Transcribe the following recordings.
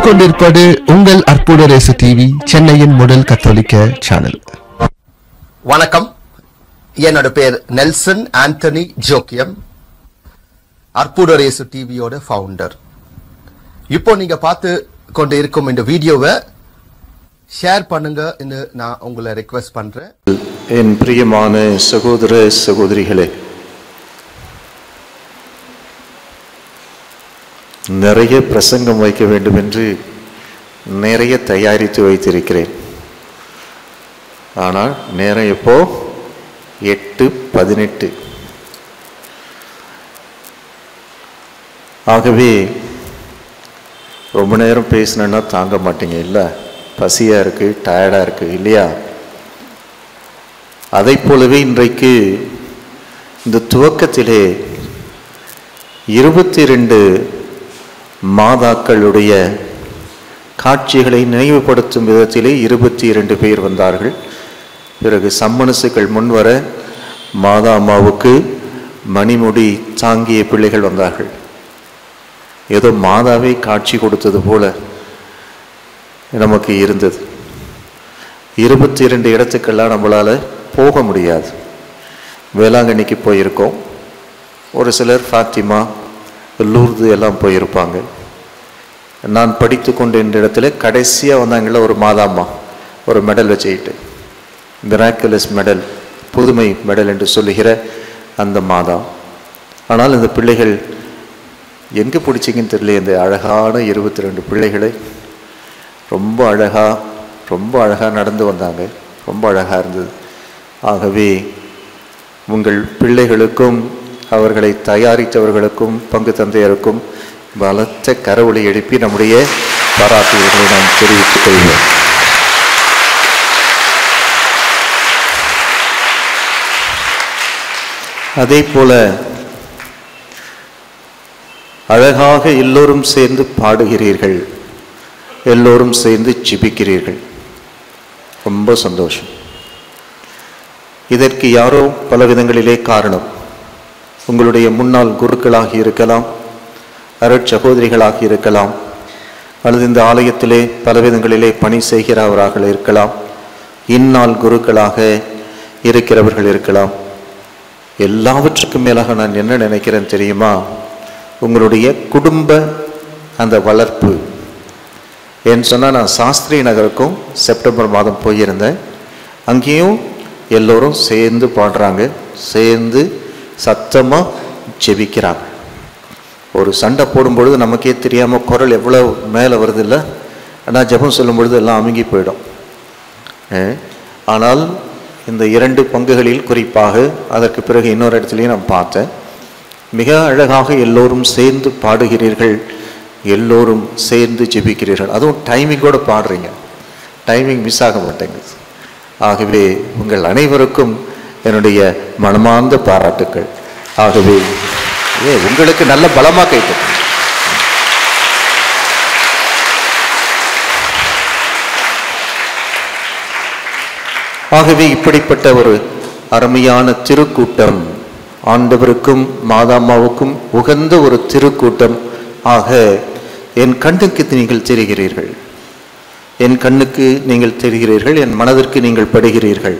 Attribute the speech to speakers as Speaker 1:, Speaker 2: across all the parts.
Speaker 1: பார்த்துக் கொண்டிருப்பது உங்கள் அற்புத ரேசு டிவி சென்னையின் முதல் கத்தோலிக்க சேனல்
Speaker 2: வணக்கம் என்னோட பேர் நெல்சன் ஆண்டனி ஜோக்கியம் அற்புதரேசு டிவியோட ஃபவுண்டர் இப்போ நீங்க பார்த்து கொண்டு இருக்கும் இந்த வீடியோவை ஷேர் பண்ணுங்க நான் உங்களை ரெக்வெஸ்ட் பண்றேன்
Speaker 3: என் பிரியமான சகோதர சகோதரிகளே நிறைய பிரசங்கம் வைக்க வேண்டும் என்று நிறைய தயாரித்து வைத்திருக்கிறேன் ஆனால் நேரம் எப்போ எட்டு பதினெட்டு ஆகவே ரொம்ப நேரம் பேசினேன்னா தாங்க மாட்டீங்க இல்லை பசியாக இருக்குது டயர்டாக இருக்குது இல்லையா அதை போலவே இன்றைக்கு இந்த துவக்கத்திலே இருபத்தி ரெண்டு மாதாக்களுடைய காட்சிகளை நினைவுபடுத்தும் விதத்திலே இருபத்தி இரண்டு பேர் வந்தார்கள் பிறகு சம்மனசுகள் முன்வர மாதா அம்மாவுக்கு மணிமுடி தாங்கிய பிள்ளைகள் வந்தார்கள் ஏதோ மாதாவே காட்சி கொடுத்தது போல நமக்கு இருந்தது இருபத்தி இரண்டு இடத்துக்கெல்லாம் நம்மளால் போக முடியாது வேளாங்கண்ணிக்கு போயிருக்கோம் ஒரு சிலர் ஃபாத்திமா லூர்து எல்லாம் போயிருப்பாங்க நான் படித்து கொண்ட இந்த இடத்துல கடைசியாக வந்தாங்கள ஒரு மாதாம்மா ஒரு மெடல் வச்சுக்கிட்டு மிராக்குலஸ் மெடல் புதுமை மெடல் என்று சொல்லுகிற அந்த மாதா ஆனால் இந்த பிள்ளைகள் எங்கே பிடிச்சிங்கன்னு தெரியல இந்த அழகான இருபத்தி ரெண்டு பிள்ளைகளை ரொம்ப அழகாக ரொம்ப அழகாக நடந்து வந்தாங்க ரொம்ப அழகாக இருந்தது ஆகவே உங்கள் பிள்ளைகளுக்கும் அவர்களை தயாரித்தவர்களுக்கும் பங்கு தந்தையருக்கும் பலத்த கரவொலி எழுப்பி நம்முடைய பாராட்டுகளை நாம் தெரிவித்துக் கொள்வோம் அதே போல அழகாக எல்லோரும் சேர்ந்து பாடுகிறீர்கள் எல்லோரும் சேர்ந்து ஜிபிக்கிறீர்கள் ரொம்ப சந்தோஷம் இதற்கு யாரோ பல விதங்களிலே காரணம் உங்களுடைய முன்னாள் குருக்களாக இருக்கலாம் அருட்சகோதரிகளாக இருக்கலாம் அல்லது இந்த ஆலயத்திலே பல விதங்களிலே பணி செய்கிறவராக இருக்கலாம் இந்நாள் குருக்களாக இருக்கிறவர்கள் இருக்கலாம் எல்லாவற்றுக்கும் மேலாக நான் என்ன நினைக்கிறேன் தெரியுமா உங்களுடைய குடும்ப அந்த வளர்ப்பு ஏன்னு சொன்னால் நான் சாஸ்திரி நகருக்கும் செப்டம்பர் மாதம் போயிருந்தேன் அங்கேயும் எல்லோரும் சேர்ந்து பாடுறாங்க சேர்ந்து சத்தமாக ஜெபிக்கிறாங்க ஒரு சண்டை போடும்பொழுது நமக்கே தெரியாமல் குரல் எவ்வளோ மேலே வருது இல்லை ஆனால் ஜெபம் சொல்லும் பொழுது எல்லாம் அமுங்கி போயிடும் ஆனால் இந்த இரண்டு பங்குகளில் குறிப்பாக அதற்கு பிறகு இன்னொரு இடத்துலையும் நான் பார்த்தேன் மிக அழகாக எல்லோரும் சேர்ந்து பாடுகிறீர்கள் எல்லோரும் சேர்ந்து ஜெபிக்கிறீர்கள் அதுவும் டைமிங்கோடு பாடுறீங்க டைமிங் மிஸ் ஆக மாட்டேங்குது ஆகவே உங்கள் அனைவருக்கும் என்னுடைய மனமார்ந்த பாராட்டுக்கள் ஆகவே ஏ உங்களுக்கு நல்ல பலமாக கைட்டு ஆகவே இப்படிப்பட்ட ஒரு அருமையான திருக்கூட்டம் ஆண்டவருக்கும் மாதாம்மாவுக்கும் உகந்த ஒரு திருக்கூட்டம் ஆக என் கண்ணுக்கு நீங்கள் தெரிகிறீர்கள் என் கண்ணுக்கு நீங்கள் தெரிகிறீர்கள் என் மனதிற்கு நீங்கள் படுகிறீர்கள்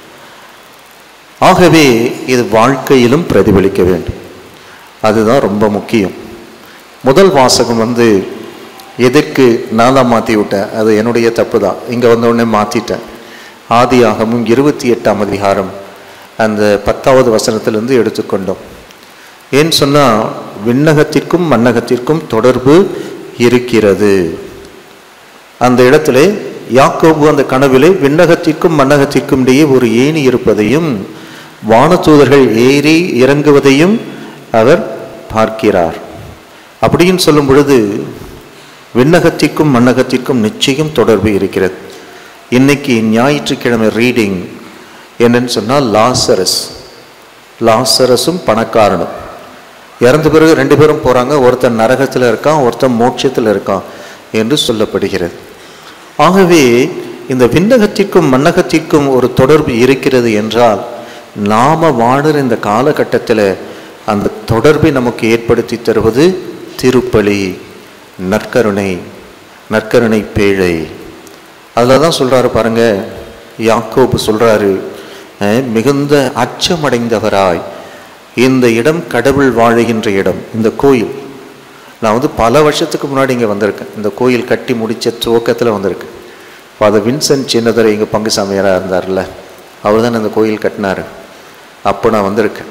Speaker 3: ஆகவே இது வாழ்க்கையிலும் பிரதிபலிக்க வேண்டும் அதுதான் ரொம்ப முக்கியம் முதல் வாசகம் வந்து எதற்கு நான் தான் மாற்றி விட்டேன் அது என்னுடைய தப்பு தான் இங்கே வந்த உடனே மாற்றிட்டேன் ஆதியாகமும் இருபத்தி எட்டாம் அதிகாரம் அந்த பத்தாவது வசனத்திலிருந்து எடுத்துக்கொண்டோம் ஏன்னு சொன்னால் விண்ணகத்திற்கும் மன்னகத்திற்கும் தொடர்பு இருக்கிறது அந்த இடத்துல யாக்கோபு அந்த கனவிலே விண்ணகத்திற்கும் மன்னகத்திற்கும் இடையே ஒரு ஏணி இருப்பதையும் வானதூதர்கள் ஏறி இறங்குவதையும் அவர் பார்க்கிறார் அப்படின்னு சொல்லும் பொழுது விண்ணகத்திற்கும் மன்னகத்திற்கும் நிச்சயம் தொடர்பு இருக்கிறது இன்னைக்கு ஞாயிற்றுக்கிழமை ரீடிங் என்னன்னு சொன்னால் லாசரஸ் லாசரஸும் பணக்காரனும் இறந்த பிறகு ரெண்டு பேரும் போகிறாங்க ஒருத்தன் நரகத்தில் இருக்கான் ஒருத்தன் மோட்சத்தில் இருக்கான் என்று சொல்லப்படுகிறது ஆகவே இந்த விண்ணகத்திற்கும் மன்னகத்திற்கும் ஒரு தொடர்பு இருக்கிறது என்றால் நாம வாழுற இந்த காலகட்டத்தில் அந்த தொடர்பை நமக்கு ஏற்படுத்தி தருவது திருப்பலி நற்கருணை நற்கருணை பேழை அதில் தான் சொல்கிறாரு பாருங்க யாக்கோபு சொல்கிறாரு மிகுந்த அச்சமடைந்தவராய் இந்த இடம் கடவுள் வாழுகின்ற இடம் இந்த கோயில் நான் வந்து பல வருஷத்துக்கு முன்னாடி இங்கே வந்திருக்கேன் இந்த கோயில் கட்டி முடித்த துவக்கத்தில் வந்திருக்கேன் ஃபாதர் வின்சென்ட் சின்னதுரை இங்கே பங்கு சாமியாராக இருந்தார்ல அவர் தான் இந்த கோயில் கட்டினார் அப்போ நான் வந்திருக்கேன்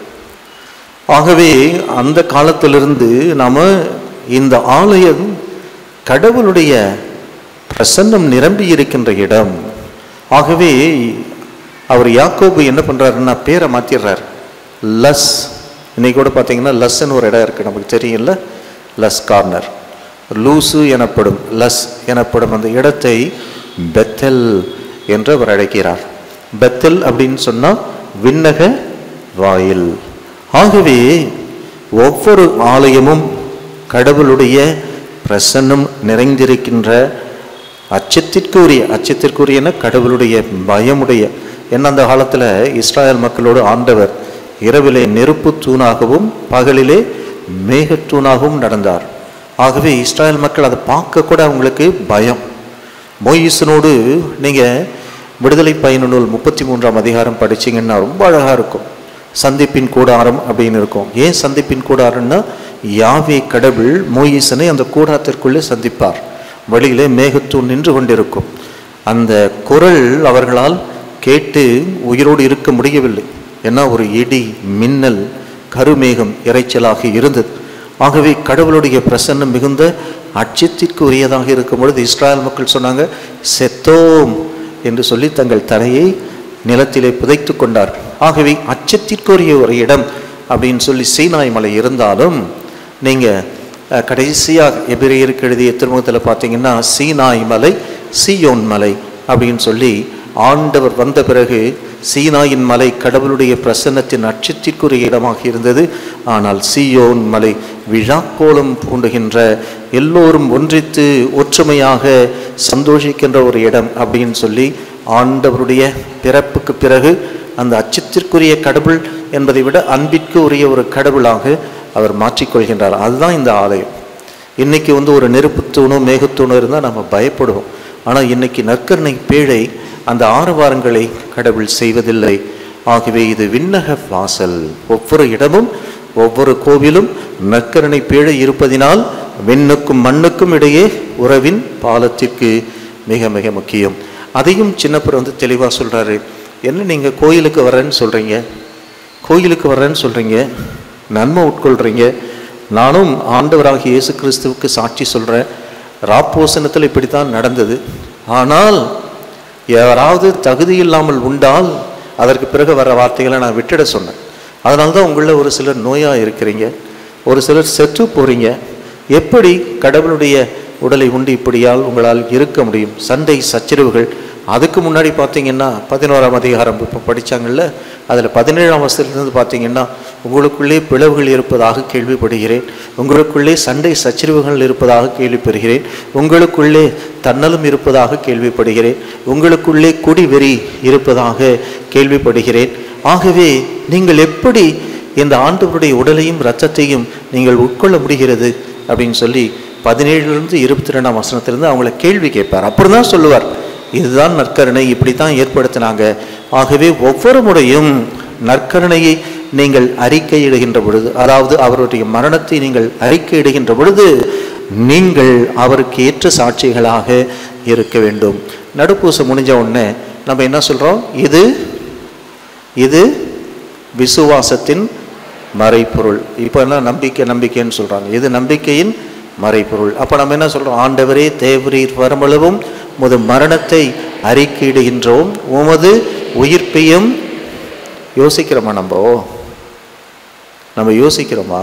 Speaker 3: ஆகவே அந்த காலத்திலிருந்து நாம் இந்த ஆலயம் கடவுளுடைய பிரசன்னம் நிரம்பி இருக்கின்ற இடம் ஆகவே அவர் யாக்கோபு என்ன பண்ணுறாருன்னா பேரை மாற்றிடுறார் லஸ் இன்னைக்கு கூட பார்த்தீங்கன்னா லஸ்ன்னு ஒரு இடம் இருக்குது நமக்கு தெரியும்ல லஸ் கார்னர் லூசு எனப்படும் லஸ் எனப்படும் அந்த இடத்தை பெத்தல் என்று அவர் அழைக்கிறார் பெத்தல் அப்படின்னு சொன்னால் விண்ணக வாயில் ஆகவே ஒவ்வொரு ஆலயமும் கடவுளுடைய பிரசன்னம் நிறைந்திருக்கின்ற அச்சத்திற்குரிய அச்சத்திற்குரியன கடவுளுடைய பயமுடைய என்ன அந்த காலத்தில் இஸ்ராயல் மக்களோடு ஆண்டவர் இரவிலே நெருப்பு தூணாகவும் பகலிலே மேகத்தூணாகவும் நடந்தார் ஆகவே இஸ்ராயல் மக்கள் அதை பார்க்க கூட அவங்களுக்கு பயம் மோயிசனோடு நீங்கள் விடுதலை பயண நூல் முப்பத்தி மூன்றாம் அதிகாரம் படிச்சீங்கன்னா ரொம்ப அழகாக இருக்கும் சந்திப்பின் கூடாரம் அப்படின்னு இருக்கும் ஏன் சந்திப்பின் கூடாரம்னா யாவே கடவுள் மோயிசனை அந்த கூடாரத்திற்குள்ளே சந்திப்பார் வழியிலே மேகத்தூண் நின்று கொண்டிருக்கும் அந்த குரல் அவர்களால் கேட்டு உயிரோடு இருக்க முடியவில்லை ஏன்னா ஒரு இடி மின்னல் கருமேகம் இறைச்சலாக இருந்தது ஆகவே கடவுளுடைய பிரசன்னம் மிகுந்த அச்சத்திற்கு உரியதாக இருக்கும் பொழுது இஸ்ராயல் மக்கள் சொன்னாங்க செத்தோம் என்று சொல்லி தங்கள் தலையை நிலத்திலே புதைத்து கொண்டார் ஆகவே அச்சத்திற்குரிய ஒரு இடம் அப்படின்னு சொல்லி சீனாய் மலை இருந்தாலும் நீங்கள் கடைசியாக எபிரேயருக்கு எழுதிய திருமுகத்தில் பார்த்தீங்கன்னா சீனாய் மலை சீயோன் மலை அப்படின்னு சொல்லி ஆண்டவர் வந்த பிறகு சீனாயின் மலை கடவுளுடைய பிரசன்னத்தின் அச்சத்திற்குரிய இடமாக இருந்தது ஆனால் சீயோன் மலை விழாக்கோலம் பூண்டுகின்ற எல்லோரும் ஒன்றித்து ஒற்றுமையாக சந்தோஷிக்கின்ற ஒரு இடம் அப்படின்னு சொல்லி ஆண்டவருடைய பிறப்புக்கு பிறகு அந்த அச்சத்திற்குரிய கடவுள் என்பதை விட அன்பிற்கு உரிய ஒரு கடவுளாக அவர் மாற்றிக்கொள்கின்றார் அதுதான் இந்த ஆலயம் இன்னைக்கு வந்து ஒரு நெருப்புத்தூணோ மேகத்தூணோ இருந்தால் நம்ம பயப்படுவோம் ஆனால் இன்னைக்கு நற்கருணை பேழை அந்த ஆறு வாரங்களை கடவுள் செய்வதில்லை ஆகவே இது விண்ணக வாசல் ஒவ்வொரு இடமும் ஒவ்வொரு கோவிலும் நற்கருணை பேழை இருப்பதினால் விண்ணுக்கும் மண்ணுக்கும் இடையே உறவின் பாலத்திற்கு மிக மிக முக்கியம் அதையும் சின்னப்பர் வந்து தெளிவாக சொல்கிறாரு என்ன நீங்கள் கோயிலுக்கு வரேன்னு சொல்கிறீங்க கோயிலுக்கு வர்றேன்னு சொல்கிறீங்க நன்மை உட்கொள்கிறீங்க நானும் ஆண்டவராகிய இயேசு கிறிஸ்துவுக்கு சாட்சி சொல்கிறேன் ராப்போசனத்தில் இப்படித்தான் நடந்தது ஆனால் யாராவது தகுதி இல்லாமல் உண்டால் அதற்கு பிறகு வர வார்த்தைகளை நான் விட்டுட சொன்னேன் அதனால தான் உங்களில் ஒரு சிலர் நோயாக இருக்கிறீங்க ஒரு சிலர் செத்து போகிறீங்க எப்படி கடவுளுடைய உடலை உண்டு இப்படியால் உங்களால் இருக்க முடியும் சண்டை சச்சரவுகள் அதுக்கு முன்னாடி பார்த்தீங்கன்னா பதினோராம் அதிகாரம் இப்போ படித்தாங்கல்ல அதில் பதினேழாம் வருஷத்துலேருந்து பார்த்தீங்கன்னா உங்களுக்குள்ளே பிளவுகள் இருப்பதாக கேள்விப்படுகிறேன் உங்களுக்குள்ளே சண்டை சச்சரவுகள் இருப்பதாக கேள்விப்படுகிறேன் உங்களுக்குள்ளே தன்னலும் இருப்பதாக கேள்விப்படுகிறேன் உங்களுக்குள்ளே குடிவெறி இருப்பதாக கேள்விப்படுகிறேன் ஆகவே நீங்கள் எப்படி இந்த ஆண்டவருடைய உடலையும் இரத்தத்தையும் நீங்கள் உட்கொள்ள முடிகிறது அப்படின்னு சொல்லி பதினேழுலேருந்து இருபத்தி ரெண்டாம் வசனத்திலிருந்து அவங்கள கேள்வி கேட்பார் அப்புறம் தான் சொல்லுவார் இதுதான் நற்கருணை இப்படி தான் ஏற்படுத்தினாங்க ஆகவே ஒவ்வொரு முறையும் நற்கருணையை நீங்கள் அறிக்கையிடுகின்ற பொழுது அதாவது அவருடைய மரணத்தை நீங்கள் அறிக்கையிடுகின்ற பொழுது நீங்கள் அவருக்கு ஏற்ற சாட்சிகளாக இருக்க வேண்டும் நடுப்பூசை முடிஞ்ச உடனே நம்ம என்ன சொல்கிறோம் இது இது விசுவாசத்தின் மறைப்பொருள் இப்போ என்ன நம்பிக்கை நம்பிக்கைன்னு சொல்கிறாங்க இது நம்பிக்கையின் மறைப்பொருள் அப்போ நம்ம என்ன சொல்கிறோம் ஆண்டவரே தேவரீர் வருமளவும் உமது மரணத்தை அறிக்கையிடுகின்றோம் உமது உயிர்ப்பையும் யோசிக்கிறோமா நம்ம நம்ம யோசிக்கிறோமா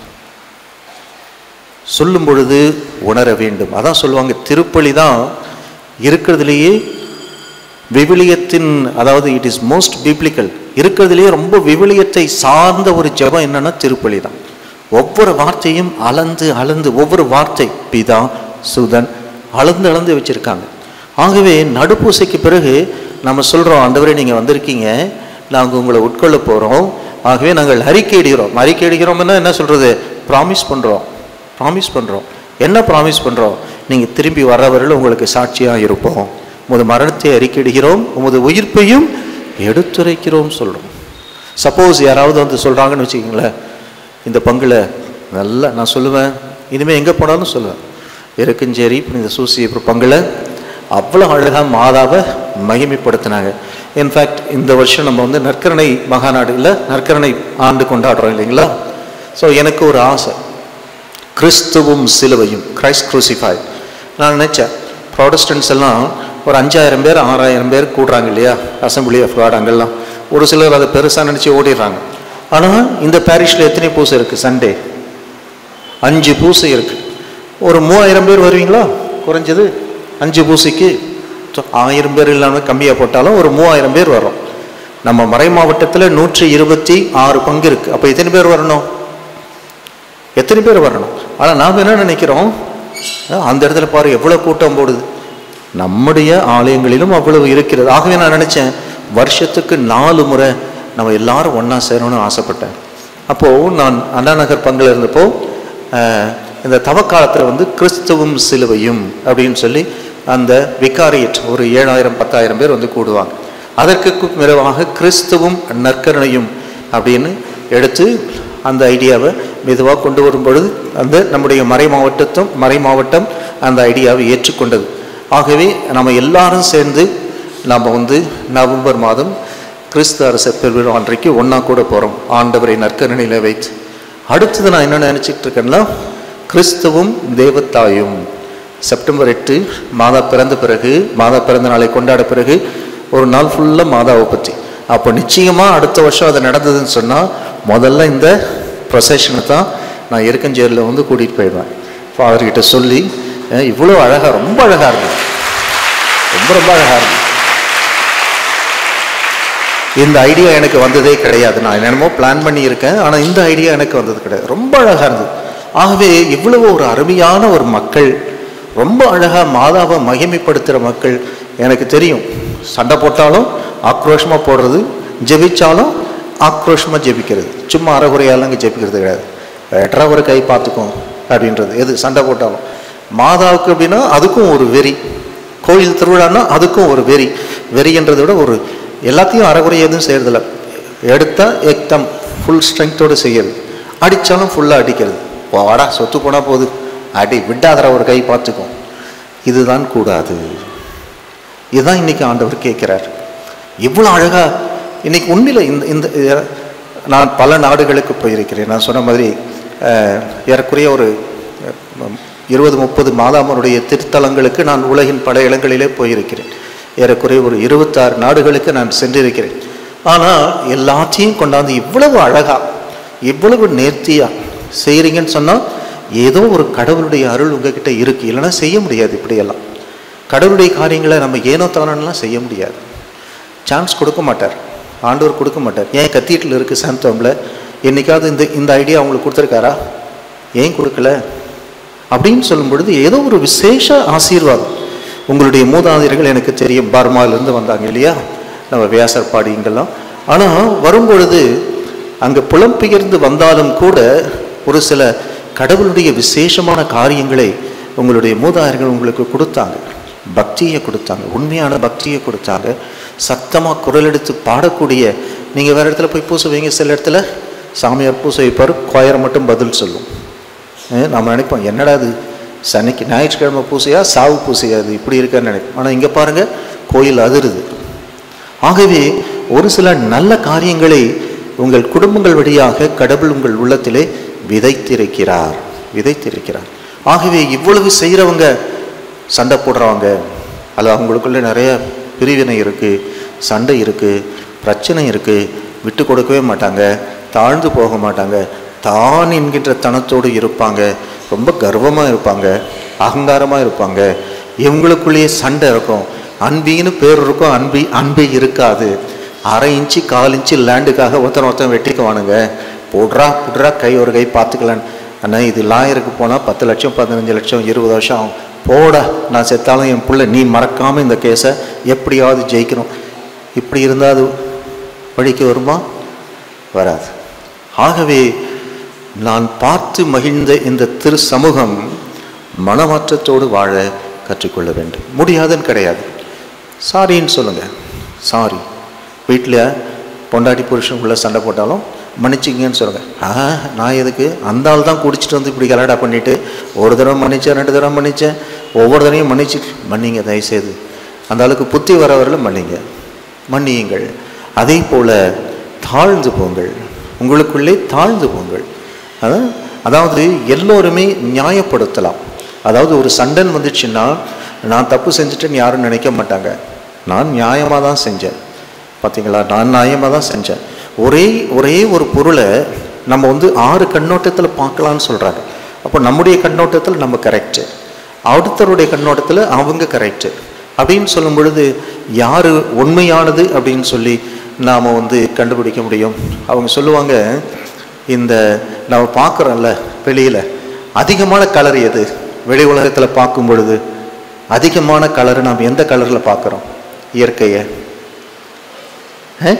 Speaker 3: சொல்லும் பொழுது உணர வேண்டும் அதான் சொல்லுவாங்க திருப்பலி தான் இருக்கிறதுலேயே விவிலியத்தின் அதாவது இட் இஸ் மோஸ்ட் பிப்ளிக்கல் இருக்கிறதுலேயே ரொம்ப விவிலியத்தை சார்ந்த ஒரு ஜெபம் என்னன்னா திருப்பலி தான் ஒவ்வொரு வார்த்தையும் அளந்து அளந்து ஒவ்வொரு வார்த்தை பிதா சுதன் அளந்து அளந்து வச்சிருக்காங்க ஆகவே நடுப்பூசைக்கு பிறகு நம்ம சொல்கிறோம் ஆண்டவரே நீங்கள் வந்திருக்கீங்க நாங்கள் உங்களை உட்கொள்ள போகிறோம் ஆகவே நாங்கள் அறிக்கை இடுகிறோம் அறிக்கை இடுகிறோம்னா என்ன சொல்கிறது ப்ராமிஸ் பண்ணுறோம் ப்ராமிஸ் பண்ணுறோம் என்ன ப்ராமிஸ் பண்ணுறோம் நீங்கள் திரும்பி வர்றவர்கள் உங்களுக்கு சாட்சியாக இருப்போம் உமது மரணத்தை அறிக்கையிடுகிறோம் உமது உயிர்ப்பையும் எடுத்துரைக்கிறோம் சொல்கிறோம் சப்போஸ் யாராவது வந்து சொல்கிறாங்கன்னு வச்சுக்கோங்களேன் இந்த பங்குல நல்லா நான் சொல்லுவேன் இனிமேல் எங்கே போனாலும் சொல்லுவேன் இருக்கஞ்சேரி இந்த சூசி பங்குல அவ்வளோ அழகாக மாதாவை மகிமைப்படுத்தினாங்க இன்ஃபேக்ட் இந்த வருஷம் நம்ம வந்து நற்கரணை மகாநாடு இல்லை நற்கரணை ஆண்டு கொண்டாடுறோம் இல்லைங்களா ஸோ எனக்கு ஒரு ஆசை கிறிஸ்துவும் சிலுவையும் கிரைஸ்ட் குரூசிஃபை நான் நினச்சேன் ப்ராடஸ்டன்ஸ் எல்லாம் ஒரு அஞ்சாயிரம் பேர் ஆறாயிரம் பேர் கூடுறாங்க இல்லையா அசம்பிளி ஆஃப் காட் அங்கெல்லாம் ஒரு சிலர் அதை பெருசாக நினச்சி ஓடிடுறாங்க ஆனால் இந்த பாரிஷில் எத்தனை பூசை இருக்குது சண்டே அஞ்சு பூசை இருக்குது ஒரு மூவாயிரம் பேர் வருவீங்களா குறைஞ்சது அஞ்சு பூசைக்கு So, ஆயிரம் பேர் இல்லாமல் கம்மியாக போட்டாலும் ஒரு மூவாயிரம் பேர் வரும் நம்ம மறை மாவட்டத்தில் நூற்றி இருபத்தி ஆறு பங்கு இருக்குது அப்போ எத்தனை பேர் வரணும் எத்தனை பேர் வரணும் ஆனால் நாம் என்ன நினைக்கிறோம் அஹ் அந்த இடத்துல பாரு எவ்வளோ கூட்டம் போடுது நம்முடைய ஆலயங்களிலும் அவ்வளவு இருக்கிறது ஆகவே நான் நினச்சேன் வருஷத்துக்கு நாலு முறை நம்ம எல்லாரும் ஒன்றா சேரணும்னு ஆசைப்பட்டேன் அப்போது நான் அண்ணா நகர் பங்கில் இருந்தப்போ அஹ், இந்த தவக்காலத்தில் வந்து கிறிஸ்துவும் சிலுவையும் அப்படின்னு சொல்லி அந்த விகாரியட் ஒரு ஏழாயிரம் பத்தாயிரம் பேர் வந்து கூடுவாங்க அதற்கு மிரவாக கிறிஸ்துவும் நற்கரணையும் அப்படின்னு எடுத்து அந்த ஐடியாவை மெதுவாக கொண்டு வரும் பொழுது அந்த நம்முடைய மறை மாவட்டத்தும் மறை மாவட்டம் அந்த ஐடியாவை ஏற்றுக்கொண்டது ஆகவே நம்ம எல்லாரும் சேர்ந்து நாம் வந்து நவம்பர் மாதம் கிறிஸ்து அரச பெருவிழா அன்றைக்கு ஒன்றா கூட போகிறோம் ஆண்டவரை நற்கரணையில் வைத்து அடுத்தது நான் என்ன நினச்சிட்டு இருக்கேன்னா கிறிஸ்துவும் தேவத்தாயும் செப்டம்பர் எட்டு மாதா பிறந்த பிறகு மாதா பிறந்த நாளை கொண்டாட பிறகு ஒரு நாள் ஃபுல்லாக மாதாவை பற்றி அப்போ நிச்சயமாக அடுத்த வருஷம் அது நடந்ததுன்னு சொன்னால் முதல்ல இந்த ப்ரொசஷனை தான் நான் இருக்கஞ்சேரியில் வந்து கூட்டிகிட்டு போயிடுவேன் ஃபாதர்கிட்ட சொல்லி அஹ், இவ்வளோ அழகாக ரொம்ப அழகாக இருந்தது ரொம்ப ரொம்ப அழகாக இருந்தது இந்த ஐடியா எனக்கு வந்ததே கிடையாது நான் என்னென்னமோ பிளான் பண்ணியிருக்கேன் ஆனால் இந்த ஐடியா எனக்கு வந்தது கிடையாது ரொம்ப அழகாக இருந்தது ஆகவே இவ்வளவு ஒரு அருமையான ஒரு மக்கள் ரொம்ப அழகாக மாதாவை மகிமைப்படுத்துகிற மக்கள் எனக்கு தெரியும் சண்டை போட்டாலும் ஆக்ரோஷமாக போடுறது ஜெபிச்சாலும் ஆக்ரோஷமாக ஜெபிக்கிறது சும்மா அறகுறையாலும் இங்கே ஜெபிக்கிறது கிடையாது வெட்டரா ஒரு கை பார்த்துக்கும் அப்படின்றது எது சண்டை போட்டாலும் மாதாவுக்கு அப்படின்னா அதுக்கும் ஒரு வெறி கோயில் திருவிழான்னா அதுக்கும் ஒரு வெறி வெறின்றதை விட ஒரு எல்லாத்தையும் அறகுறை எதுவும் செய்யறதில்ல எடுத்தா எக்தம் ஃபுல் ஸ்ட்ரென்த்தோடு செய்யறது அடித்தாலும் ஃபுல்லாக அடிக்கிறது வாடா சொத்து போனால் போகுது அடி விடாதற ஒரு கை பார்த்துக்கும் இதுதான் கூடாது இதுதான் இன்னைக்கு ஆண்டவர் கேட்கிறார் இவ்வளோ அழகா இன்னைக்கு உண்மையில் இந்த இந்த இத- நான் பல நாடுகளுக்கு போயிருக்கிறேன் நான் சொன்ன மாதிரி அஹ், ஏறக்குறைய ஒரு அஹ், இருபது முப்பது மாதாமருடைய திருத்தலங்களுக்கு நான் உலகின் பல இடங்களிலே போயிருக்கிறேன் ஏறக்குறைய ஒரு இருபத்தாறு நாடுகளுக்கு நான் சென்றிருக்கிறேன் ஆனால் எல்லாத்தையும் கொண்டாந்து இவ்வளவு அழகா இவ்வளவு நேர்த்தியா செய்கிறீங்கன்னு சொன்னால் ஏதோ ஒரு கடவுளுடைய அருள் உங்ககிட்ட இருக்கு இல்லைன்னா செய்ய முடியாது இப்படியெல்லாம் கடவுளுடைய காரியங்களை நம்ம ஏனோ தானோலாம் செய்ய முடியாது சான்ஸ் கொடுக்க மாட்டார் ஆண்டவர் கொடுக்க மாட்டார் ஏன் கத்தீட்டில் இருக்குது சாந்தோமில் என்னைக்காவது இந்த இந்த ஐடியா அவங்களுக்கு கொடுத்துருக்காரா ஏன் கொடுக்கல அப்படின்னு சொல்லும் பொழுது ஏதோ ஒரு விசேஷ ஆசீர்வாதம் உங்களுடைய மூதாதையர்கள் எனக்கு தெரியும் பர்மாவிலேருந்து வந்தாங்க இல்லையா நம்ம வியாசர்பாடி இங்கெல்லாம் ஆனால் வரும்பொழுது அங்கே புலம்பெயர்ந்து வந்தாலும் கூட ஒரு சில கடவுளுடைய விசேஷமான காரியங்களை உங்களுடைய மூதாதையர்கள் உங்களுக்கு கொடுத்தாங்க பக்தியை கொடுத்தாங்க உண்மையான பக்தியை கொடுத்தாங்க சத்தமாக குரல் எடுத்து பாடக்கூடிய நீங்கள் வேறு இடத்துல போய் பூசை வைங்க சில இடத்துல சாமியார் பூசை வைப்பார் கொயர் மட்டும் பதில் சொல்லும் அஹ் நம்ம நினைப்போம் என்னடா அது சனிக்கு ஞாயிற்றுக்கிழமை பூசையா சாவு பூசையா அது இப்படி இருக்கான்னு நினைப்போம் ஆனால் இங்கே பாருங்க கோயில் அதிருது ஆகவே ஒரு சில நல்ல காரியங்களை உங்கள் குடும்பங்கள் வழியாக கடவுள் உங்கள் உள்ளத்திலே விதைத்திருக்கிறார் விதைத்திருக்கிறார் ஆகவே இவ்வளவு செய்கிறவங்க சண்டை போடுறவங்க அல்லது அவங்களுக்குள்ள நிறைய பிரிவினை இருக்குது சண்டை இருக்குது பிரச்சனை இருக்குது விட்டு கொடுக்கவே மாட்டாங்க தாழ்ந்து போக மாட்டாங்க தான் என்கின்ற தனத்தோடு இருப்பாங்க ரொம்ப கர்வமாக இருப்பாங்க அகங்காரமாக இருப்பாங்க இவங்களுக்குள்ளேயே சண்டை இருக்கும் அன்பின்னு பேர் இருக்கும் அன்பி அன்பே இருக்காது அரை இன்ச்சு கால் இன்ச்சு லேண்டுக்காக ஒருத்தன் ஒருத்தன் வெட்டிக்குவானுங்க போடுறா புடுறா கை ஒரு கை பார்த்துக்கலான்னு ஆனால் இது லாயருக்கு போனால் பத்து லட்சம் பதினஞ்சு லட்சம் இருபது வருஷம் ஆகும் போடா நான் செத்தாலும் என் புள்ள நீ மறக்காமல் இந்த கேஸை எப்படியாவது ஜெயிக்கணும் இப்படி இருந்தால் அது வழிக்கு வருமா வராது ஆகவே நான் பார்த்து மகிழ்ந்த இந்த திரு சமூகம் மனமாற்றத்தோடு வாழ கற்றுக்கொள்ள வேண்டும் முடியாதுன்னு கிடையாது சாரின்னு சொல்லுங்க சாரி வீட்டில் பொண்டாட்டி புருஷன் உள்ள சண்டை போட்டாலும் மன்னிச்சிங்கன்னு சொல்லுங்க ஆ நான் எதுக்கு அந்த ஆள் தான் குடிச்சிட்டு வந்து இப்படி கலாடா பண்ணிட்டு ஒரு தடவை மன்னிச்சேன் ரெண்டு தடவை மன்னிச்சேன் ஒவ்வொரு தடவையும் மன்னிச்சு மன்னிங்க தயவுசெய்து அந்த ஆளுக்கு புத்தி வரவரில் மன்னிங்க மன்னியுங்கள் அதே போல தாழ்ந்து போங்கள் உங்களுக்குள்ளே தாழ்ந்து போங்கள் அதான் அதாவது எல்லோருமே நியாயப்படுத்தலாம் அதாவது ஒரு சண்டன் வந்துச்சுன்னா நான் தப்பு செஞ்சுட்டேன்னு யாரும் நினைக்க மாட்டாங்க நான் நியாயமாக தான் செஞ்சேன் பார்த்தீங்களா நான் நியாயமாக தான் செஞ்சேன் ஒரே ஒரே ஒரு பொருளை நம்ம வந்து ஆறு கண்ணோட்டத்தில் பார்க்கலான்னு சொல்கிறாங்க அப்போ நம்முடைய கண்ணோட்டத்தில் நம்ம கரெக்டு அடுத்தருடைய கண்ணோட்டத்தில் அவங்க கரெக்டு அப்படின்னு சொல்லும் பொழுது யார் உண்மையானது அப்படின்னு சொல்லி நாம் வந்து கண்டுபிடிக்க முடியும் அவங்க சொல்லுவாங்க இந்த நம்ம பார்க்குறோம்ல வெளியில் அதிகமான கலர் எது வெளி உலகத்தில் பார்க்கும் பொழுது அதிகமான கலர் நாம் எந்த கலரில் பார்க்குறோம் இயற்கையை ஆ?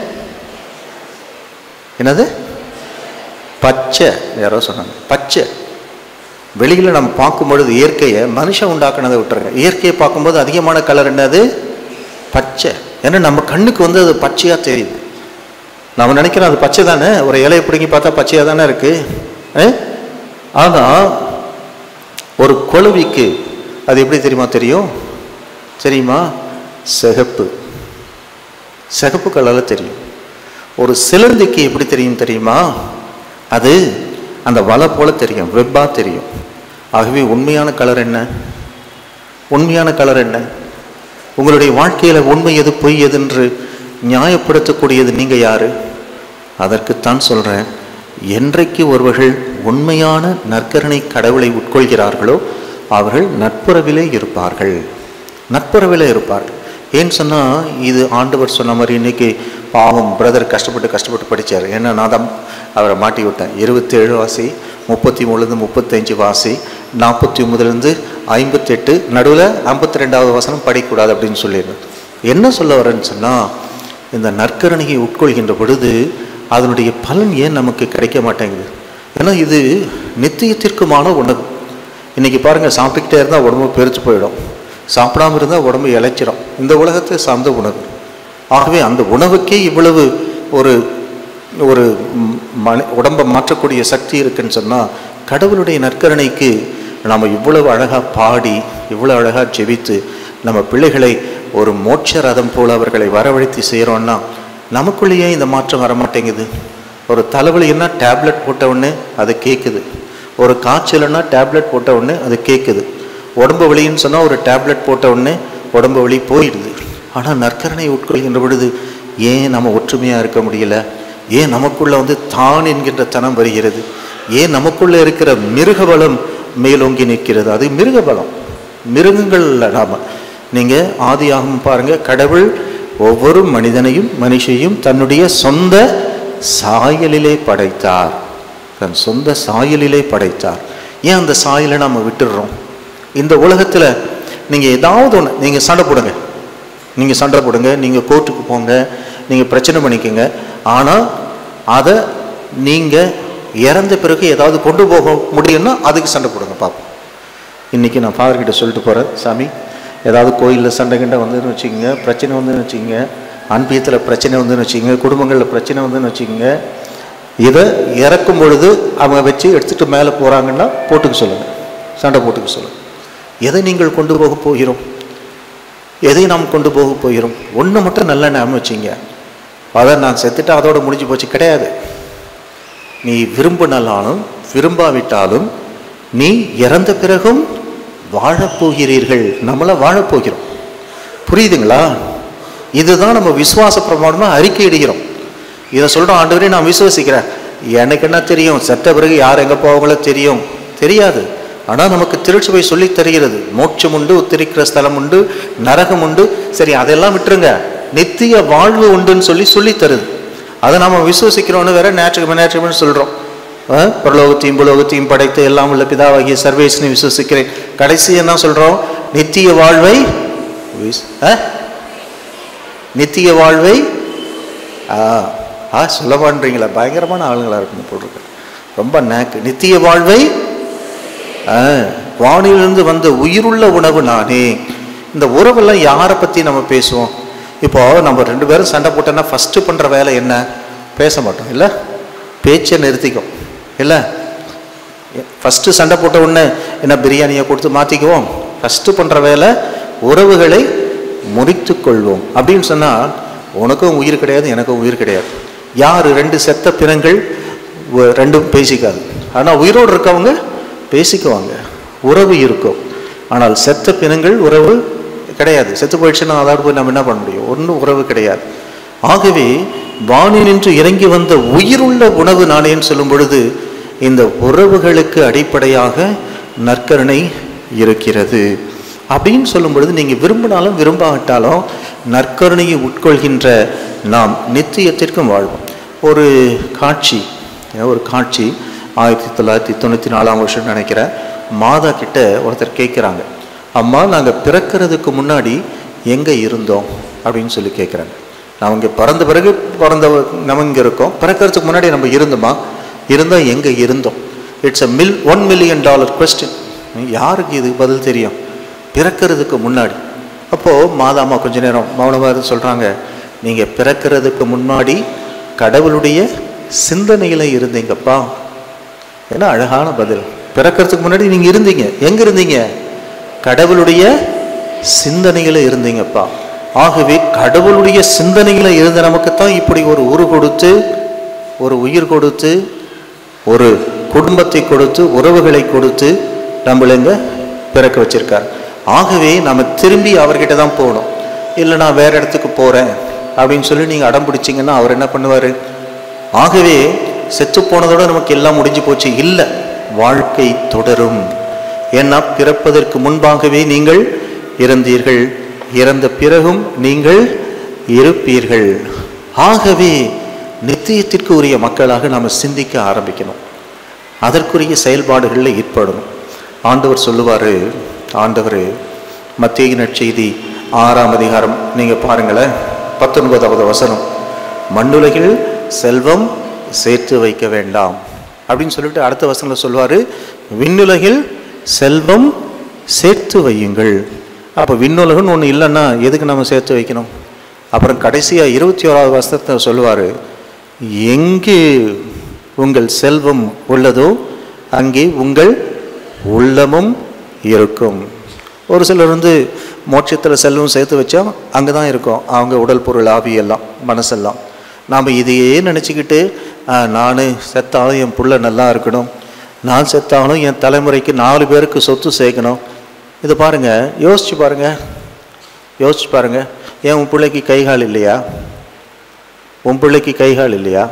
Speaker 3: என்னது பச்சை யாரோ சொன்னாங்க பச்சை வெளியில் நம்ம பார்க்கும் பொழுது இயற்கையை மனுஷன் உண்டாக்குனதை விட்டுருங்க இயற்கையை பார்க்கும்போது அதிகமான கலர் என்னது பச்சை ஏன்னா நம்ம கண்ணுக்கு வந்து அது பச்சையாக தெரியுது நம்ம நினைக்கிறோம் அது பச்சை தானே ஒரு இலையை பிடுங்கி பார்த்தா பச்சையாக தானே இருக்கு ஆ? ஆனா ஒரு குளவிக்கு அது எப்படி தெரியுமா தெரியும் தெரியுமா சிகப்பு சிகப்பு கலரில் தெரியும் ஒரு சிலந்திக்கு எப்படி தெரியும் தெரியுமா அது அந்த வலை போல தெரியும் வெப்பா தெரியும் ஆகவே உண்மையான கலர் என்ன உண்மையான கலர் என்ன உங்களுடைய வாழ்க்கையில் உண்மை எது பொய் எதுன்று நியாயப்படுத்தக்கூடியது நீங்க யாரு அதற்குத்தான் சொல்றேன் என்றைக்கு ஒருவர்கள் உண்மையான நற்கரணை கடவுளை உட்கொள்கிறார்களோ அவர்கள் நட்புறவிலே இருப்பார்கள் நட்புறவிலே இருப்பார்கள் ஏன்னு சொன்னா இது ஆண்டவர் சொன்ன மாதிரி இன்னைக்கு பாவம் பிரதர் கஷ்டப்பட்டு கஷ்டப்பட்டு படிச்சார் ஏன்னா நான் தான் அவரை மாட்டி விட்டேன் இருபத்தேழு வாசி முப்பத்தி மூணுலேருந்து முப்பத்தஞ்சு வாசி நாற்பத்தி ஒம்பதுலேருந்து ஐம்பத்தெட்டு நடுவில் ஐம்பத்தி ரெண்டாவது வசனம் படிக்கக்கூடாது அப்படின்னு சொல்லியிருந்தேன் என்ன சொல்ல வரேன்னு சொன்னால் இந்த நற்கரணையை உட்கொள்கின்ற பொழுது அதனுடைய பலன் ஏன் நமக்கு கிடைக்க மாட்டேங்குது ஏன்னா இது நித்தியத்திற்குமான உணவு இன்னைக்கு பாருங்க சாப்பிட்டுக்கிட்டே இருந்தால் உடம்பு பெருத்து போயிடும் சாப்பிடாம இருந்தால் உடம்பு இழைச்சிடும் இந்த உலகத்தை சார்ந்த உணவு ஆகவே அந்த உணவுக்கே இவ்வளவு ஒரு ஒரு ம், மனி உடம்பை மாற்றக்கூடிய சக்தி இருக்குன்னு சொன்னால் கடவுளுடைய நற்கரணைக்கு நம்ம இவ்வளவு அழகாக பாடி இவ்வளவு அழகாக ஜெபித்து நம்ம பிள்ளைகளை ஒரு மோட்ச ரதம் போல அவர்களை வரவழைத்து செய்கிறோன்னா நமக்குள்ளேயே இந்த மாற்றம் வர மாட்டேங்குது ஒரு தலைவலின்னா டேப்லெட் போட்ட உடனே அது கேட்குது ஒரு காய்ச்சல்னா டேப்லெட் போட்ட உடனே அது கேட்குது உடம்பு வலின்னு சொன்னால் ஒரு டேப்லெட் போட்ட உடனே உடம்பு வலி போயிடுது ஆனால் நற்கரணை உட்கொள்கின்ற பொழுது ஏன் நம்ம ஒற்றுமையாக இருக்க முடியல ஏன் நமக்குள்ள வந்து தான் என்கின்ற தனம் வருகிறது ஏன் நமக்குள்ள இருக்கிற மிருக பலம் மேலோங்கி நிற்கிறது அது மிருக பலம் மிருகங்கள் அல்ல நாம நீங்க ஆதியாகமம் பாருங்க கடவுள் ஒவ்வொரு மனிதனையும் மனுஷையும் தன்னுடைய சொந்த சாயலிலே படைத்தார் தன் சொந்த சாயலிலே படைத்தார் ஏன் அந்த சாயலை நாம விட்டுடுறோம் இந்த உலகத்துல நீங்க ஏதாவது ஒன்று நீங்க சண்டை போடுங்க நீங்க சண்டை போடுங்க நீங்க கோர்ட்டுக்கு போங்க நீங்க பிரச்சனை பண்ணிக்கோங்க ஆனா அதை நீங்க இறந்த பிறகு ஏதாவது கொண்டு போக முடியும்னா அதுக்கு சண்டை போடுங்க பார்ப்போம் இன்னைக்கு நான் ஃபாதர் கிட்ட சொல்லிட்டு போறேன் சாமி ஏதாவது கோயிலில் சண்டை கிண்டை வந்துன்னு வச்சுக்கோங்க பிரச்சனை வந்துன்னு வச்சுக்கோங்க அன்பியத்தில் பிரச்சனை வந்துன்னு வச்சுக்கோங்க குடும்பங்களில் பிரச்சனை வந்துன்னு வச்சுக்கோங்க இதை இறக்கும் பொழுது அவங்க வச்சு எடுத்துட்டு மேலே போகிறாங்கன்னா போட்டுக்க சொல்லுங்க சண்டை போட்டுக்க சொல்லுங்க எதை நீங்கள் கொண்டு போக போகிறோம் எதை நாம் கொண்டு போக போகிறோம் ஒன்று மட்டும் நல்லா ஞாபகம் வச்சிங்க அதை நான் செத்துட்டு அதோட முடிஞ்சு போச்சு கிடையாது நீ விரும்பினாலும் விரும்பாவிட்டாலும் நீ இறந்த பிறகும் வாழப்போகிறீர்கள் நம்மள வாழப்போகிறோம் புரியுதுங்களா இதுதான் நம்ம விசுவாச பிரமாணமாக அறிக்கை இடுகிறோம் இதை சொல்கிறோம் ஆண்டவரே நான் விசுவசிக்கிறேன் எனக்கு என்ன தெரியும் செத்த பிறகு யார் எங்கே போவாங்களோ தெரியும் தெரியாது ஆனால் நமக்கு திருச்சுவை சொல்லி தருகிறது மோட்சம் உண்டு உத்தரிக்கிற ஸ்தலம் உண்டு நரகம் உண்டு சரி அதெல்லாம் விட்டுருங்க நித்திய வாழ்வு உண்டுன்னு சொல்லி சொல்லி தருது அதை நாம விசுவசிக்கிறோன்னு வேற ஞாயிற்றுக்கிழமை ஞாயிற்றுக்கிழமை சொல்கிறோம் பிரலோகத்தையும் புலோகத்தையும் படைத்து எல்லாம் உள்ள பிதாவாகிய சர்வேஸ்னு விசுவசிக்கிறேன் கடைசி என்ன சொல்கிறோம் நித்திய வாழ்வை விஸ்- ஆ? நித்திய வாழ்வை ஆ ஆ சொல்ல மாட்டீங்களா பயங்கரமான ஆளுங்களா இருக்கணும் போட்டிருக்க ரொம்ப நேக்கு நித்திய வாழ்வை ஆ, வானிலிருந்து வந்த உயிருள்ள உணவு நானே இந்த உறவெல்லாம் யாரை பற்றி நம்ம பேசுவோம் இப்போ நம்ம ரெண்டு பேரும் சண்டை போட்டோன்னா ஃபஸ்ட்டு பண்ணுற வேலை என்ன பேச மாட்டோம் இல்லை பேச்சை நிறுத்திக்கும் இல்லை ஃபஸ்ட்டு சண்டை போட்ட உடனே என்ன பிரியாணியை கொடுத்து மாற்றிக்குவோம் ஃபஸ்ட்டு பண்ணுற வேலை உறவுகளை முறித்து கொள்வோம் அப்படின்னு சொன்னால் உனக்கும் உயிர் கிடையாது எனக்கும் உயிர் கிடையாது யார் ரெண்டு செத்த பிணங்கள் ஒ- ரெண்டும் பேசிக்காது ஆனால் உயிரோடு இருக்கவங்க பேசிக்குவாங்க உறவு இருக்கும் ஆனால் செத்த பிணங்கள் உறவு கிடையாது செத்து போயிடுச்சுன்னா அதோட போய் நம்ம என்ன பண்ண முடியும் ஒன்றும் உறவு கிடையாது ஆகவே வானினின்று இறங்கி வந்த உயிருள்ள உணவு நானேன்னு சொல்லும் பொழுது இந்த உறவுகளுக்கு அடிப்படையாக நற்கருணை இருக்கிறது அப்படின்னு சொல்லும் பொழுது நீங்கள் விரும்பினாலும் விரும்பாவிட்டாலும் நற்கருணையை உட்கொள்கின்ற நாம் நித்தியத்திற்கும் வாழ்வோம் ஒரு காட்சி ஒரு காட்சி ஆயிரத்தி தொள்ளாயிரத்தி தொண்ணூற்றி நாலாம் வருஷம் நினைக்கிறேன் மாதா கிட்ட ஒருத்தர் கேட்குறாங்க அம்மா நாங்கள் பிறக்கிறதுக்கு முன்னாடி எங்கே இருந்தோம் அப்படின்னு சொல்லி கேட்குறாங்க நான் இங்கே பிறந்த பிறகு பிறந்த நம்ம இங்கே இருக்கோம் பிறக்கிறதுக்கு முன்னாடி நம்ம இருந்தோமா இருந்தால் எங்கே இருந்தோம் it's a mil one million dollar question யாருக்கு இது பதில் தெரியும் பிறக்கிறதுக்கு முன்னாடி அப்போது மாதாம்மா கொஞ்ச நேரம் மௌனமாக இருந்து சொல்கிறாங்க நீங்கள் பிறக்கிறதுக்கு முன்னாடி கடவுளுடைய சிந்தனையில் இருந்தீங்கப்பா என்ன அழகான பதில் பிறக்கிறதுக்கு முன்னாடி நீங்கள் இருந்தீங்க எங்கே இருந்தீங்க கடவுளுடைய சிந்தனையில் இருந்தீங்கப்பா ஆகவே கடவுளுடைய சிந்தனையில் இருந்த நமக்குத்தான் இப்படி ஒரு உரு கொடுத்து ஒரு உயிர் கொடுத்து ஒரு குடும்பத்தை கொடுத்து உறவுகளை கொடுத்து நம்மளங்க பிறக்க வச்சிருக்கார் ஆகவே நம்ம திரும்பி அவர்கிட்ட தான் போகணும் இல்லை நான் வேற இடத்துக்கு போகிறேன் அப்படின்னு சொல்லி நீங்கள் அடம் பிடிச்சிங்கன்னா அவர் என்ன பண்ணுவார் ஆகவே செத்து போனதோட நமக்கு எல்லாம் முடிஞ்சு போச்சு இல்லை வாழ்க்கை தொடரும் ஏன்னா பிறப்பதற்கு முன்பாகவே நீங்கள் இறந்தீர்கள் இறந்த பிறகும் நீங்கள் இருப்பீர்கள் ஆகவே நித்தியத்திற்கு உரிய மக்களாக நாம் சிந்திக்க ஆரம்பிக்கணும் அதற்குரிய செயல்பாடுகளில் ஈடுபடணும் ஆண்டவர் சொல்லுவார் ஆண்டவர் மத்திய நற்செய்தி ஆறாம் அதிகாரம் நீங்கள் பாருங்களேன் பத்தொன்பதாவது வசனம் மண்ணுலகில் செல்வம் சேர்த்து வைக்க வேண்டாம் அப்படின்னு சொல்லிட்டு அடுத்த வசனத்தில் சொல்லுவார் விண்ணுலகில் செல்வம் சேர்த்து வையுங்கள் அப்போ விண்ணுலகம்னு ஒன்று இல்லைன்னா எதுக்கு நம்ம சேர்த்து வைக்கணும் அப்புறம் கடைசியாக இருபத்தி ஓராவது வசனத்தை சொல்லுவார் எங்கே உங்கள் செல்வம் உள்ளதோ அங்கே உங்கள் உள்ளமும் இருக்கும் ஒரு சிலர் வந்து மோட்சத்தில் செல்வம் சேர்த்து வச்சா அங்கே தான் இருக்கும் அவங்க உடல் பொருள் ஆவி எல்லாம் மனசெல்லாம் நாம் இதையே நினச்சிக்கிட்டு நான் செத்தாலும் என் புள்ள நல்லா இருக்கணும் நான் செத்தாலும் என் தலைமுறைக்கு நாலு பேருக்கு சொத்து சேர்க்கணும் இது பாருங்கள் யோசிச்சு பாருங்கள் யோசிச்சு பாருங்கள் ஏன் உன் பிள்ளைக்கு கைகால் இல்லையா உன் பிள்ளைக்கு கைகால் இல்லையா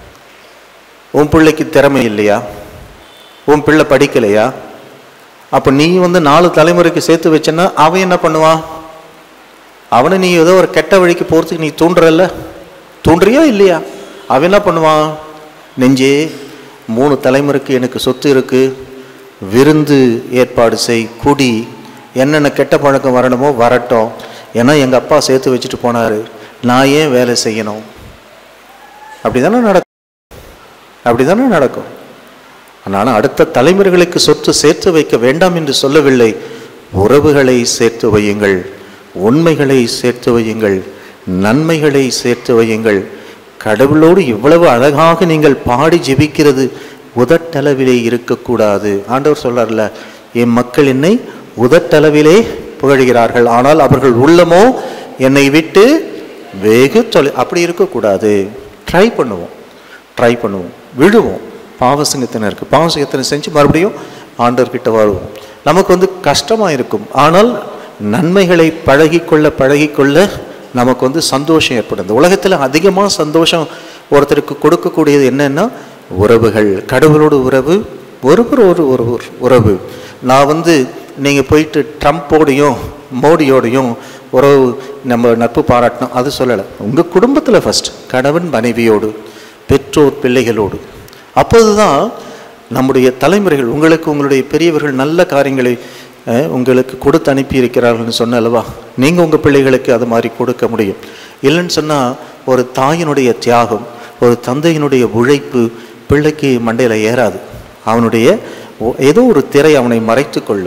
Speaker 3: உன் பிள்ளைக்கு திறமை இல்லையா உன் பிள்ளை படிக்கலையா அப்போ நீ வந்து நாலு தலைமுறைக்கு சேர்த்து வச்சேன்னா அவன் என்ன பண்ணுவான் அவனை நீ ஏதோ ஒரு கெட்ட வழிக்கு போகிறதுக்கு நீ தூண்டுறல்ல தூண்டுறியா இல்லையா அவன் என்ன பண்ணுவான் நெஞ்சே மூணு தலைமுறைக்கு எனக்கு சொத்து இருக்கு விருந்து ஏற்பாடு செய் குடி என்னென்ன கெட்ட பழக்கம் வரணுமோ வரட்டும் ஏன்னா எங்கள் அப்பா சேர்த்து வச்சுட்டு போனார் நான் ஏன் வேலை செய்யணும் அப்படி தானே நடக்கும் அப்படி தானே நடக்கும் ஆனால் அடுத்த தலைமுறைகளுக்கு சொத்து சேர்த்து வைக்க வேண்டாம் என்று சொல்லவில்லை உறவுகளை சேர்த்து வையுங்கள் உண்மைகளை சேர்த்து வையுங்கள் நன்மைகளை சேர்த்து வையுங்கள் கடவுளோடு இவ்வளவு அழகாக நீங்கள் பாடி ஜெபிக்கிறது உதட்டளவிலே இருக்கக்கூடாது ஆண்டவர் சொல்றார்ல என் மக்கள் என்னை உதட்டளவிலே புகழ்கிறார்கள் ஆனால் அவர்கள் உள்ளமோ என்னை விட்டு வெகு தொலை அப்படி இருக்கக்கூடாது ட்ரை பண்ணுவோம் ட்ரை பண்ணுவோம் விழுவோம் பாவசங்கத்தினர் இருக்கு பாவசங்கத்தினை செஞ்சு மறுபடியும் ஆண்டவர்கிட்ட வருவோம் நமக்கு வந்து கஷ்டமாக இருக்கும் ஆனால் நன்மைகளை பழகிக்கொள்ள பழகிக்கொள்ள நமக்கு வந்து சந்தோஷம் ஏற்படும் இந்த உலகத்தில் அதிகமாக சந்தோஷம் ஒருத்தருக்கு கொடுக்கக்கூடியது என்னன்னா உறவுகள் கடவுளோட உறவு ஒருவர் ஒரு ஒருவர் உறவு நான் வந்து நீங்கள் போயிட்டு ட்ரம்ப்போடையும் மோடியோடையும் உறவு நம்ம நட்பு பாராட்டணும் அது சொல்லலை உங்கள் குடும்பத்தில் ஃபஸ்ட் கணவன் மனைவியோடு பெற்றோர் பிள்ளைகளோடு அப்போதுதான் நம்முடைய தலைமுறைகள் உங்களுக்கு உங்களுடைய பெரியவர்கள் நல்ல காரியங்களை அஹ், உங்களுக்கு கொடுத்து அனுப்பி இருக்கிறார்கள்னு சொன்ன அல்லவா நீங்கள் உங்கள் பிள்ளைகளுக்கு அது மாதிரி கொடுக்க முடியும் இல்லைன்னு சொன்னால் ஒரு தாயினுடைய தியாகம் ஒரு தந்தையினுடைய உழைப்பு பிள்ளைக்கு மண்டையில் ஏறாது அவனுடைய ஒ- ஏதோ ஒரு திரை அவனை மறைத்து கொள்ளும்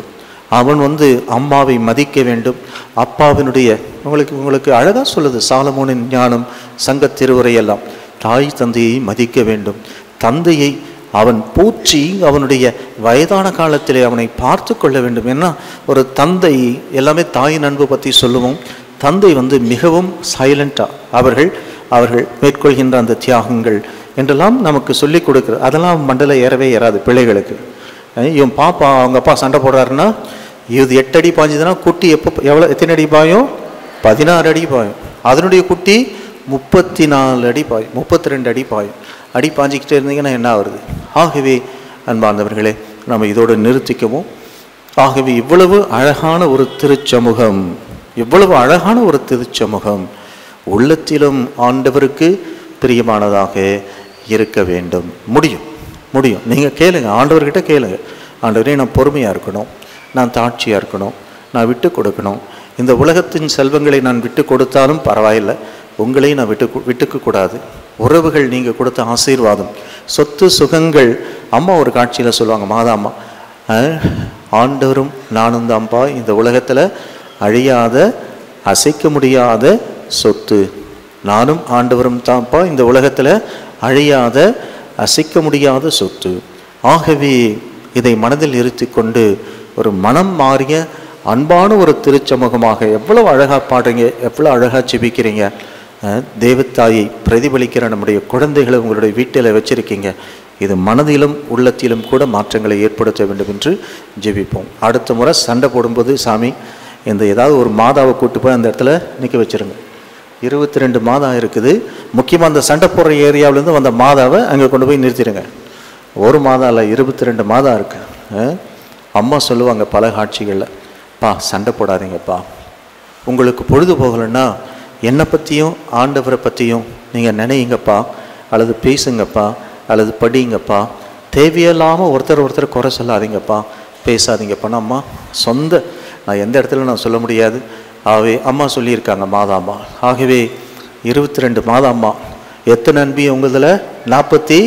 Speaker 3: அவன் வந்து அம்மாவை மதிக்க வேண்டும் அப்பாவினுடைய உங்களுக்கு உங்களுக்கு அழகா சொல்லுது சாலமோனின் ஞானம் சங்க திருவுரையெல்லாம் தாய் தந்தையை மதிக்க வேண்டும் தந்தையை அவன் போற்றி அவனுடைய வயதான காலத்திலே அவனை பார்த்து கொள்ள வேண்டும் ஏன்னா ஒரு தந்தை எல்லாமே தாயின் அன்பு பற்றி சொல்லுவோம் தந்தை வந்து மிகவும் சைலண்டா அவர்கள் அவர்கள் மேற்கொள்கின்ற அந்த தியாகங்கள் என்றெல்லாம் நமக்கு சொல்லிக் கொடுக்குறது அதெல்லாம் மண்டல ஏறவே ஏறாது பிள்ளைகளுக்கு அஹ் இவன் பாப்பா அவங்க அப்பா சண்டை போடுறாருன்னா இது எட்டு அடி பாஞ்சதுன்னா குட்டி எப்போ எவ்வளோ எத்தனை அடி பாயும் பதினாறு அடி பாயும் அதனுடைய குட்டி முப்பத்தி நாலு அடி பாயும் முப்பத்தி ரெண்டு அடி பாயும் அடி பாஞ்சிக்கிட்டே இருந்தீங்கன்னா என்ன ஆகுறது ஆகவே அன்பார்ந்தவர்களே நம்ம இதோடு நிறுத்திக்கவும் ஆகவே இவ்வளவு அழகான ஒரு திருச்சமூகம் இவ்வளவு அழகான ஒரு திருச்சமூகம் உள்ளத்திலும் ஆண்டவருக்கு பிரியமானதாக இருக்க வேண்டும் முடியும் முடியும் நீங்கள் கேளுங்க ஆண்டவர்கிட்ட கேளுங்க ஆண்டவரே நான் பொறுமையாக இருக்கணும் நான் தாட்சியாக இருக்கணும் நான் விட்டு கொடுக்கணும் இந்த உலகத்தின் செல்வங்களை நான் விட்டு கொடுத்தாலும் பரவாயில்லை உங்களையும் நான் விட்டு கு- விட்டுக்க கூடாது உறவுகள் நீங்கள் கொடுத்த ஆசீர்வாதம் சொத்து சுகங்கள் அம்மா ஒரு காட்சியில் சொல்லுவாங்க மாதா அம்மா அஹ், ஆண்டவரும் நானும் தான்ப்பா இந்த உலகத்தில் அழியாத அசைக்க முடியாத சொத்து நானும் ஆண்டவரும் தான்ப்பா இந்த உலகத்தில் அழியாத அசைக்க முடியாத சொத்து ஆகவே இதை மனதில் இருத்தி கொண்டு ஒரு மனம் மாறிய அன்பான ஒரு திருச்சமூகமாக எவ்வளவு அழகாக பாடுறீங்க எவ்வளோ அழகாக ஜெபிக்கிறீங்க அஹ், தேவத்தாயை பிரதிபலிக்கிற நம்முடைய குழந்தைகளை உங்களுடைய வீட்டில் வச்சிருக்கீங்க இது மனதிலும் உள்ளத்திலும் கூட மாற்றங்களை ஏற்படுத்த வேண்டும் என்று ஜெபிப்போம் அடுத்த முறை சண்டை போடும்போது சாமி இந்த ஏதாவது ஒரு மாதாவை கூட்டு போய் அந்த இடத்துல நிற்க வச்சிருங்க இருபத்தி ரெண்டு மாதம் இருக்குது முக்கியமாக அந்த சண்டை போடுற ஏரியாவிலேருந்து வந்த மாதாவை அங்கே கொண்டு போய் நிறுத்திடுங்க ஒரு மாதம் இல்லை இருபத்தி ரெண்டு மாதம் இருக்கு அஹ்? அம்மா சொல்லுவாங்க பல காட்சிகளில் பா சண்டை போடாதீங்கப்பா உங்களுக்கு பொழுது போகலைன்னா என்னை பற்றியும் ஆண்டவரை பற்றியும் நீங்கள் நினையுங்கப்பா அல்லது பேசுங்கப்பா அல்லது படிங்கப்பா தேவையில்லாமல் ஒருத்தர் ஒருத்தர் குறை சொல்லாதீங்கப்பா பேசாதீங்கப்பா அம்மா சொந்த நான் எந்த இடத்துல நான் சொல்ல முடியாது ஆகவே அம்மா சொல்லியிருக்காங்க மாதாம்மா ஆகவே இருபத்தி ரெண்டு மாதாம்மா எத்தனை அன்பியும் உங்களதில் நாற்பத்தி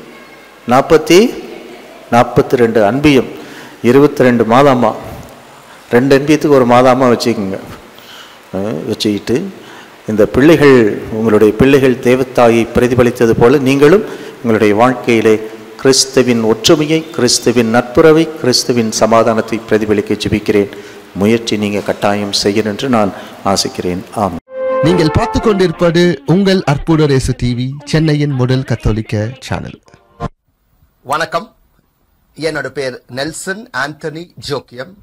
Speaker 3: நாற்பத்தி நாற்பத்தி ரெண்டு அன்பியம் இருபத்தி ரெண்டு மாதாம்மா ரெண்டு அன்பியத்துக்கு ஒரு மாதாம்மா வச்சுக்கோங்க அஹ் வச்சுக்கிட்டு இந்த பிள்ளைகள் உங்களுடைய பிள்ளைகள் தேவத்தாயை பிரதிபலித்தது போல நீங்களும் உங்களுடைய வாழ்க்கையிலே கிறிஸ்துவின் ஒற்றுமையை கிறிஸ்துவின் நட்புறவை கிறிஸ்துவின் சமாதானத்தை பிரதிபலிக்க ஜெபிக்கிறேன் முயற்சி நீங்கள் கட்டாயம் செய்யணும் என்று நான் ஆசிக்கிறேன் ஆம்
Speaker 1: நீங்கள் பார்த்து கொண்டிருப்பது உங்கள் அற்புத ரேசு டிவி சென்னையின் முதல் கத்தோலிக்க சேனல்
Speaker 2: வணக்கம் என்னோட பேர் நெல்சன் ஆண்டனி ஜோக்கியம்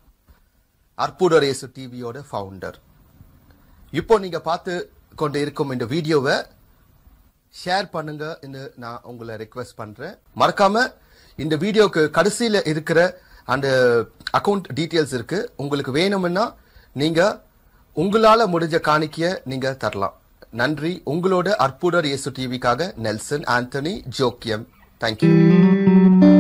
Speaker 2: அற்புதரேசு டிவியோட ஃபவுண்டர் இப்போ நீங்க பார்த்து கொண்டு இருக்கும் இந்த வீடியோவை ஷேர் பண்ணுங்க நான் உங்களை ரெக்வெஸ்ட் பண்றேன் மறக்காம இந்த வீடியோக்கு கடைசியில இருக்கிற அந்த அக்கவுண்ட் டீட்டெயில்ஸ் இருக்கு உங்களுக்கு வேணும்னா நீங்க உங்களால முடிஞ்ச காணிக்கைய நீங்க தரலாம் நன்றி உங்களோட அற்புதர் இயேசு டிவிக்காக நெல்சன் ஆண்டனி ஜோக்கியம் தேங்க்யூ